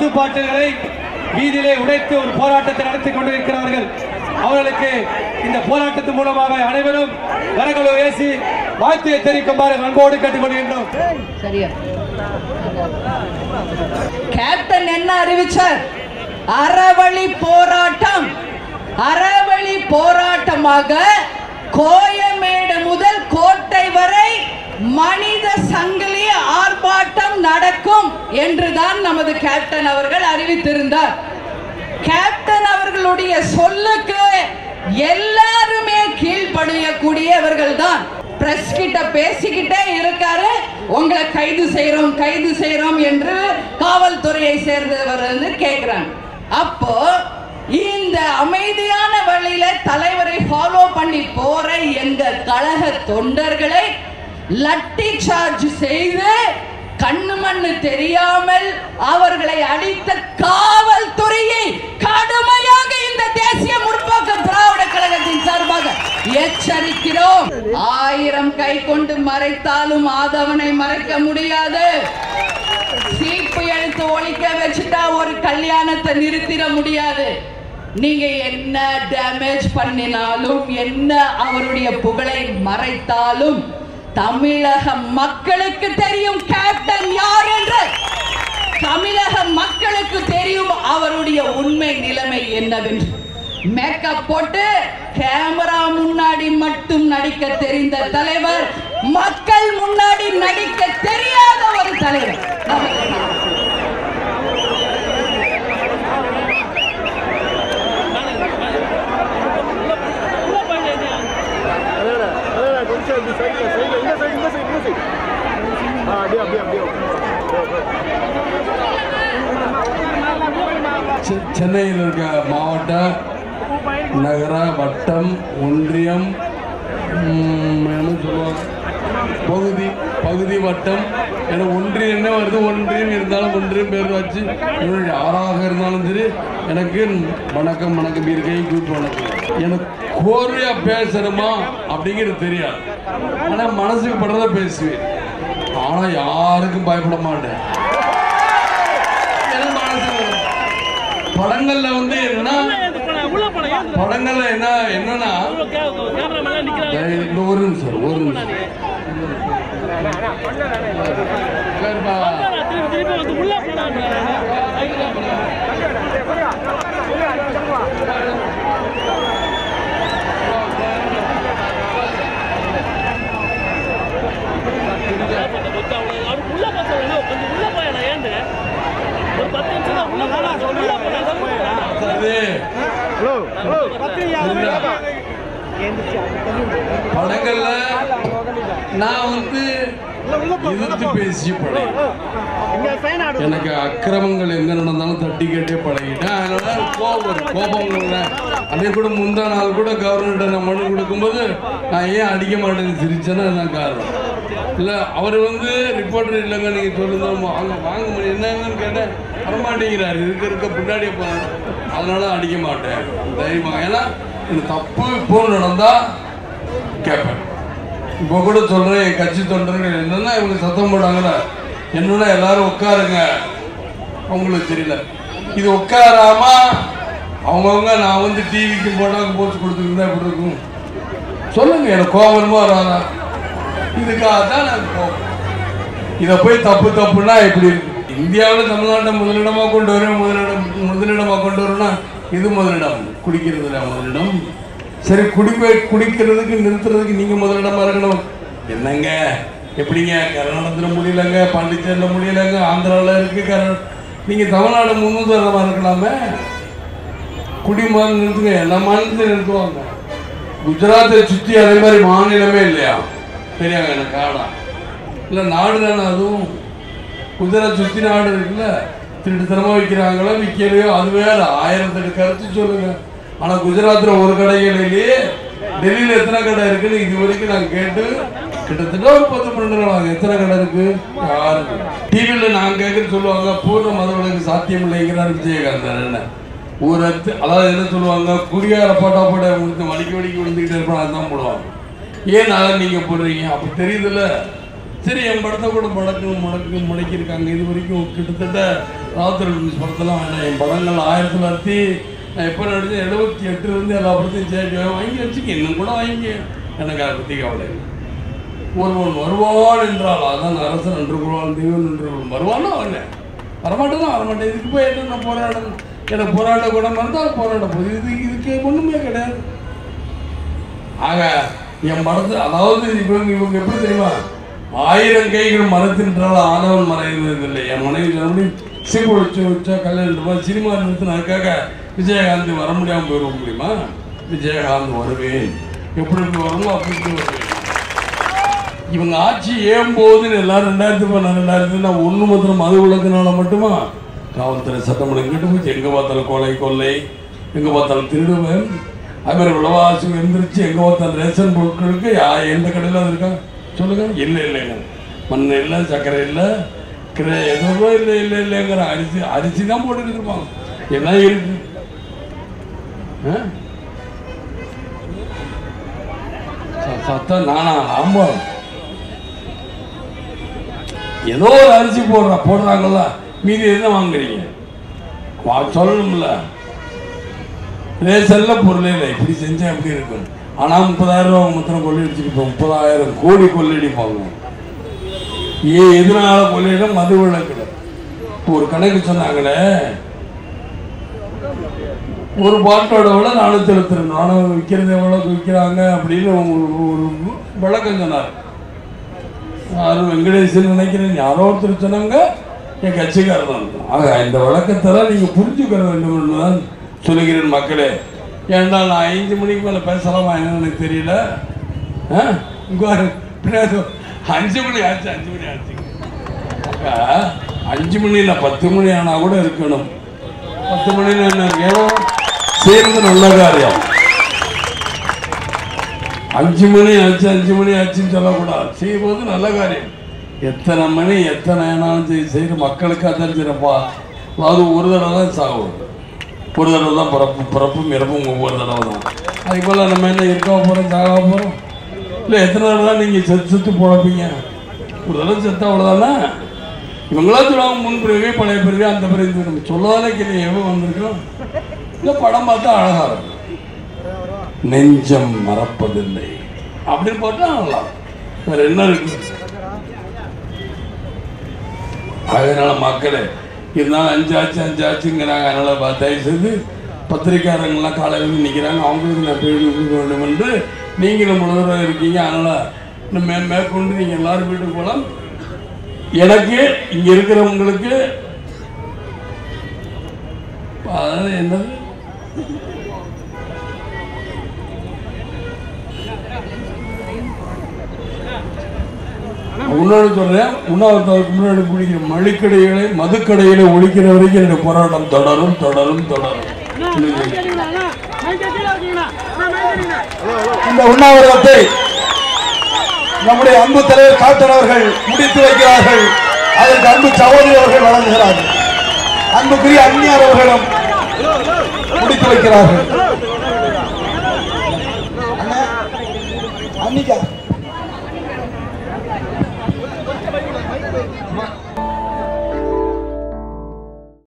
கட்டுப்பாட்டுகளை வீதியிலே உடைத்து ஒரு போராட்டத்தை நடத்தி கொண்டிருக்கிறார்கள் அவர்களுக்கு இந்த போராட்டத்தின் மூலமாக அனைவரும் கரங்களை ஏசி வாழ்த்தையை தெரிவிக்குமாறு அன்போடு கேட்டுக்கொள்கின்றோம் சரியா கேப்டன் என்ன அறிவிச்சார் அறவழி போராட்டம் அறவழி போராட்டமாக கோயமேடு முதல் கோட்டை வரை மனித சங்கிலி ஆர்ப்பாட்டம் நடக்கும் என்றுதான் நமது கேப்டன் அவர்கள் அறிவித்திருந்தார் கேப்டன் அவர்களுடைய சொல்லுக்கு எல்லாருமே கீழ்ப்படியக்கூடியவர்கள் தான் பிரஸ் கிட்ட பேசிக்கிட்டே இருக்காரு உங்களை கைது செய்யறோம் கைது செய்யறோம் என்று காவல்துறையை சேர்ந்தவர் வந்து கேக்குறாங்க அப்போ இந்த அமைதியான வழியில தலைவரை ஃபாலோ பண்ணி போற எங்க கழக தொண்டர்களை லட்டி சார்ஜ் செய்து கண்ணு மண்ணு தெரியாமல் அவர்களை அடித்த காவல்துறையை கடுமையாக இந்த தேசிய முற்போக்கு திராவிட கழகத்தின் சார்பாக எச்சரிக்கிறோம் ஆயிரம் கை கொண்டு மறைத்தாலும் ஆதவனை மறைக்க முடியாது சீப்பு எழுத்து ஒழிக்க வச்சுட்டா ஒரு கல்யாணத்தை நிறுத்திட முடியாது நீங்க என்ன டேமேஜ் பண்ணினாலும் என்ன அவருடைய புகழை மறைத்தாலும் தமிழக மக்களுக்கு தெரியும் கேப்டன் யார் என்று தமிழக மக்களுக்கு தெரியும் அவருடைய உண்மை நிலைமை என்னவென்று மேக்கப் போட்டு கேமரா முன்னாடி மட்டும் நடிக்க தெரிந்த தலைவர் மக்கள் முன்னாடி நடிக்க தெரியாத ஒரு தலைவர் நமக்கு அதோட அதோட கொஞ்சம் இந்த சைடில் சைடில் இந்த சைடு இந்த சைடு இந்த சைடு ஆ அப்படியே அப்படியே அப்படியே செ- சென்னையில் இருக்க மாவட்ட நகர வட்டம் ஒன்றியம் ம், என்ன சொல்லுவாங்க பகுதி பகுதி வட்டம் ஏன்னா ஒன்றியம் என்ன வருது ஒன்றியம் இருந்தாலும் ஒன்றியம் பேர் வச்சு என்னுடைய யாராக இருந்தாலும் சரி எனக்கு வணக்கம் வணக்கம் இருக்கை கூட்டு வணக்கம் எனக்கு கோர்வையா பேசணுமா அப்படிங்கிறது தெரியாது ஆனால் மனசுக்கு படுறத பேசுவேன் ஆனால் யாருக்கும் பயப்பட மாட்டேன் எனக்கு மனசு படங்கள்ல வந்து என்னன்னா படங்கள்ல என்ன என்னன்னா தயவு- இந்த ஒரு நிமிஷம் ஒரு நிமிஷம் உட்காருப்பா. அது ஹலோ ஹலோ புரியுதா? படங்கள்ல நான் வந்து எதிர்த்து பேசிய படம் இங்கே சைன் ஆடு எனக்கு அக்கிரமங்கள் எங்க நடந்தாலும் தட்டி கேட்டே பழகிட்டேன் அதனால கோபம் வரும். கோபம் வருவேன். அதே கூட முந்தா நாள் கூட கவர்னர்கிட்ட நான் மனு கொடுக்கும்போது நான் ஏன் அடிக்க மாட்டேன்னு சிரிச்சேன்னா அதுதான் காரணம் இல்லை அவர் வந்து ரிப்போர்ட்டர் இல்லைங்க நீங்கள் சொல்லுங்க வாங்க வாங்க முடியும் என்னங்கன்னு கேட்டேன் வரமாட்டேங்கிறார் இருக்க இருக்க பின்னாடியே போகிறேன் அதனால அடிக்க மாட்டேன் தைரியமா ஏன்னா இது தப்பு இப்போ நடந்தா கேட்பேன் இப்போ கூட சொல்கிறேன் என் கட்சி தொண்டர்கள் என்னன்னா இவங்க சத்தம் போட்டாங்களே என்னன்னா எல்லாரும் உட்காருங்க அவங்களுக்கு தெரியல இது உட்காராம அவங்கவுங்க நான் வந்து டிவிக்கு போட்டாங்க போஸ்ட் கொடுத்துருந்தா எப்படி இருக்கும் சொல்லுங்க எனக்கு கோபமா வராதா இதுக்காக தான் நான் கோபம் இதை போய் தப்பு தப்புன்னா எப்படி இருக்கு இந்தியாவில் தமிழ்நாட்டை முதலிடமா கொண்டு வரேன் முதலிடம் முதலிடமா கொண்டு வரேன்னா இது முதலிடம் குடிக்கிறதுல முதலிடம் சரி குடிப்பை குடிக்கிறதுக்கு நிறுத்துறதுக்கு நீங்க முதலிடமா இருக்கணும் என்னங்க எப்படிங்க கர்நாடகத்தில் முடியலங்க பாண்டிச்சேரியில் முடியலங்க ஆந்திராவில் இருக்கு கர்நா நீங்க தமிழ்நாடு முன்னுதாரணமா இருக்கலாமே குடிமகன் நிறுத்துங்க எல்லா மாநிலத்தையும் நிறுத்துவாங்க குஜராத்தை சுற்றி அதே மாதிரி மாநிலமே இல்லையா தெரியாங்க எனக்கு காடா இல்லை நாடு தானே அதுவும் குஜராத் சுற்றி நாடு இருக்குல்ல திருட்டுத்தனமாக விற்கிறாங்களோ விற்கலையோ அது வேற ஆயிரத்தெட்டு கருத்து சொல்லுங்க ஆனால் குஜராத்தில் ஒரு கடைகள் இல்லையே டெல்லியில் எத்தனை கடை இருக்குன்னு இது வரைக்கும் நான் கேட்டு கிட்டத்தட்ட ஒரு பத்து பன்னெண்டு நாள் ஆகுது எத்தனை கடை இருக்கு யாருக்கு டிவியில் நான் கேட்குறது சொல்லுவாங்க பூர்ண மதங்களுக்கு சாத்தியம் இல்லைங்கிறார் விஜயகாந்த் என்ன ஒரு அத்து அதாவது என்ன சொல்லுவாங்க குடியார போட்டா போட்ட விழுந்து வலிக்கு வலிக்கு விழுந்துக்கிட்டே இருப்பான் அதுதான் போடுவாங்க ஏன் அதை நீங்கள் போடுறீங்க அப்போ தெரியுதுல்ல சரி என் படத்தை கூட முடக்கு முடக்கு முடக்கியிருக்காங்க இது வரைக்கும் கிட்டத்தட்ட ராத்திரி படத்தெல்லாம் வேணாம் என் படங்கள் ஆயிரத்தி தொள்ளாயிரத்தி நான் எப்போ நடிச்சேன் எழுபத்தி எட்டுலேருந்து எல்லா படத்தையும் சேர்க்க வாங்கி வச்சுக்க இன்னும் கூட வாங்கி எனக்கு அதை பற்றி கவலை இல்லை ஒருவன் வருவான் என்றால் அதான் அரசன் என்று கொள்வான் தெய்வம் என்று கொள்வான் வருவான்னா வரல வரமாட்டேன்னா வரமாட்டேன் இதுக்கு போய் என்ன நான் போராடணும் எனக்கு போராட குணம் இருந்தால் போராட போகுது இது இதுக்கு ஒன்றுமே கிடையாது ஆக என் படத்து அதாவது இவங்க இவங்க எப்படி தெரியுமா ஆயிரம் கைகள் மரத்தின்றால் ஆதவன் மறைவதில்லை என் மனைவி சொன்னபடி சிம்பு வச்சு வச்சா கல்யாணம் ரூபாய் சினிமா நிறுத்தினாக்காக விஜயகாந்த் வர முடியாமல் போயிட முடியுமா விஜயகாந்த் வருவேன் எப்படி இப்படி வரணும் அப்படி இப்படி வருவேன் இவங்க ஆட்சி ஏன் போகுதுன்னு எல்லாரும் ரெண்டாயிரத்தி பதினாறு ரெண்டாயிரத்தி நான் ஒன்று மாத்திரம் மது விளக்குனால மட்டுமா காவல்துறை சட்டமன்றம் கேட்டு போச்சு எங்கே பார்த்தாலும் கொலை கொள்ளை எங்கே பார்த்தாலும் திருடுவேன் அதுமாதிரி விலவாசி எழுந்திரிச்சு எங்கே பார்த்தாலும் ரேஷன் பொருட்களுக்கு யா எந்த கடையில் அது இருக்கா சொல்லுங்க இல்லை இல்லைங்க மண் இல்லை சர்க்கரை இல்லை கிரே எதுவும் இல்லை இல்லை இல்லைங்கிற அரிசி அரிசி தான் போட்டுக்கிட்டு இருப்பாங்க என்ன இருக்கு ஆ? ச- சத்தம் நானா ஆமா ஏதோ ஒரு அரிசி போடுறா போடுறாங்கல்ல மீதி என்ன வாங்குறீங்க வா- சொல்லணும்ல ரேஷன்ல பொருளே இல்லை இப்படி செஞ்சா எப்படி இருக்கும் ஆனா முப்பதாயிரம் ரூபாய் மொத்தம் கொள்ளையடிச்சுட்டு இப்போ முப்பதாயிரம் கோடி கொள்ளையடிப்பாங்க ஏன் எதனால கொள்ளையிடம் மது விளக்குல இப்போ ஒரு கணக்கு சொன்னாங்களே ஒரு பாட்டோட விட நானூற்றி எழுபத்தி ரெண்டு நானும் விற்கிறது எவ்வளோக்கு விற்கிறாங்க அப்படின்னு ஒரு ஒரு விளக்கம் சொன்னார் யாரும் வெங்கடேசன் நினைக்கிறேன் யாரோ ஒருத்தர் சொன்னாங்க என் கட்சிக்காரர் தான் ஆக இந்த விளக்கத்தெல்லாம் நீங்கள் புரிஞ்சுக்கிற வேண்டும் என்று தான் சொல்லுகிறேன் மக்களே ஏன்டா நான் ஐந்து மணிக்கு மேலே பேசலாமா என்னன்னு எனக்கு தெரியல ஆ இங்க பாரு, பின்னாடி அஞ்சு மணி ஆச்சு அஞ்சு மணி ஆச்சு ஆக, அஞ்சு மணி இல்லை பத்து மணி ஆனால் கூட இருக்கணும் பத்து மணின்னு என்ன ஏதோ சேர்ந்து நல்ல காரியம் அஞ்சு மணி ஆச்சு அஞ்சு மணி ஆச்சுன்னு சொல்லக்கூடாது செய்யும்போது நல்ல காரியம் எத்தனை மணி எத்தனை ஆனாலும் சரி செய்கிற மக்களுக்கு அதான் சிறப்பா அதாவது ஒரு தடவை தான் சாகும் ஒரு தடவை தான் பிறப்பு பிறப்பும் இறப்பும் ஒவ்வொரு தடவை தான் அதுக்கு போல நம்ம என்ன இருக்க போகிறோம் சாக போகிறோம் இல்லை எத்தனை தடவை தான் நீங்கள் செத்து செத்து போழப்பீங்க ஒரு தடவை செத்து அவ்வளோதானே இவங்களா சொல்லுவாங்க முன் பிறவி பழைய பிறவி அந்த பிறவி நம்ம சொல்லாத கேள்வி எவ்வளோ வந்திருக்கோம் இந்த படம் பார்த்தா அழகா இருக்கும் நெஞ்சம் மறப்பதில்லை அப்படின்னு போட்டா நல்லா வேற என்ன இருக்கு அதனால மக்களே இருந்தாலும் அஞ்சாச்சு அஞ்சாச்சுங்கிறாங்க அதனால பா- தயவு செய்து பத்திரிக்காரங்கெல்லாம் காலையில் நிற்கிறாங்க அவங்களுக்கு நான் பேடி கொடுக்க வேண்டும் என்று நீங்களும் முழுவதும் இருக்கீங்க அதனால இன்னும் மே மேற்கொண்டு நீங்கள் எல்லாரும் வீட்டுக்கு போகலாம் எனக்கு இங்க இருக்கிறவங்களுக்கு அதாவது என்னது முன்னாடி சொல்றேன் உண்ணாவிரதத்துக்கு முன்னாடி குடிக்கிற மளிக்கடைகளை மதுக்கடைகளை ஒழிக்கிற வரைக்கும் என்னுடைய போராட்டம் தொடரும் தொடரும் தொடரும் இந்த உண்ணாவிரதத்தை நம்முடைய அன்பு தலைவர் காப்டன் அவர்கள் முடித்து வைக்கிறார்கள் அதற்கு அன்பு சகோதரி அவர்கள் வழங்குகிறார்கள் அன்புக்குரிய அந்நியார் அவர்களும் முடித்து வைக்கிறார்கள் அண்ணா, அன்னிக்கா